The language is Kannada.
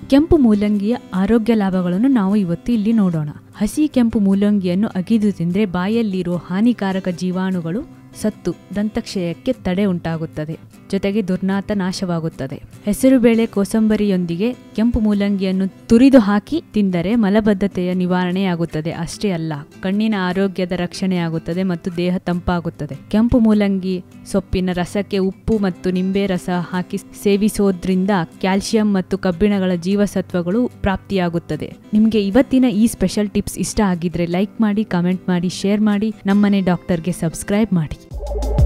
ಕೆಂಪು ಮೂಲಂಗಿಯ ಆರೋಗ್ಯ ಲಾಭಗಳನ್ನು ನಾವು ಇವತ್ತು ಇಲ್ಲಿ ನೋಡೋಣ ಹಸಿ ಕೆಂಪು ಮೂಲಂಗಿಯನ್ನು ಅಗಿದು ತಿಂದ್ರೆ ಬಾಯಲ್ಲಿರೋ ಹಾನಿಕಾರಕ ಜೀವಾಣುಗಳು ಸತ್ತು ದಂತಕ್ಷಯಕ್ಕೆ ತಡೆ ಉಂಟಾಗುತ್ತದೆ ಜೊತೆಗೆ ದುರ್ನಾತ ನಾಶವಾಗುತ್ತದೆ ಹೆಸರುಬೇಳೆ ಕೋಸಂಬರಿಯೊಂದಿಗೆ ಕೆಂಪು ಮೂಲಂಗಿಯನ್ನು ತುರಿದು ಹಾಕಿ ತಿಂದರೆ ಮಲಬದ್ಧತೆಯ ನಿವಾರಣೆಯಾಗುತ್ತದೆ ಅಷ್ಟೇ ಅಲ್ಲ ಕಣ್ಣಿನ ಆರೋಗ್ಯದ ರಕ್ಷಣೆಯಾಗುತ್ತದೆ ಮತ್ತು ದೇಹ ತಂಪಾಗುತ್ತದೆ ಕೆಂಪು ಮೂಲಂಗಿ ಸೊಪ್ಪಿನ ರಸಕ್ಕೆ ಉಪ್ಪು ಮತ್ತು ನಿಂಬೆ ರಸ ಹಾಕಿ ಸೇವಿಸೋದ್ರಿಂದ ಕ್ಯಾಲ್ಸಿಯಂ ಮತ್ತು ಕಬ್ಬಿಣಗಳ ಜೀವಸತ್ವಗಳು ಪ್ರಾಪ್ತಿಯಾಗುತ್ತದೆ ನಿಮಗೆ ಇವತ್ತಿನ ಈ ಸ್ಪೆಷಲ್ ಟಿಪ್ಸ್ ಇಷ್ಟ ಆಗಿದ್ರೆ ಲೈಕ್ ಮಾಡಿ ಕಮೆಂಟ್ ಮಾಡಿ ಶೇರ್ ಮಾಡಿ ನಮ್ಮನೆ ಡಾಕ್ಟರ್ಗೆ ಸಬ್ಸ್ಕ್ರೈಬ್ ಮಾಡಿ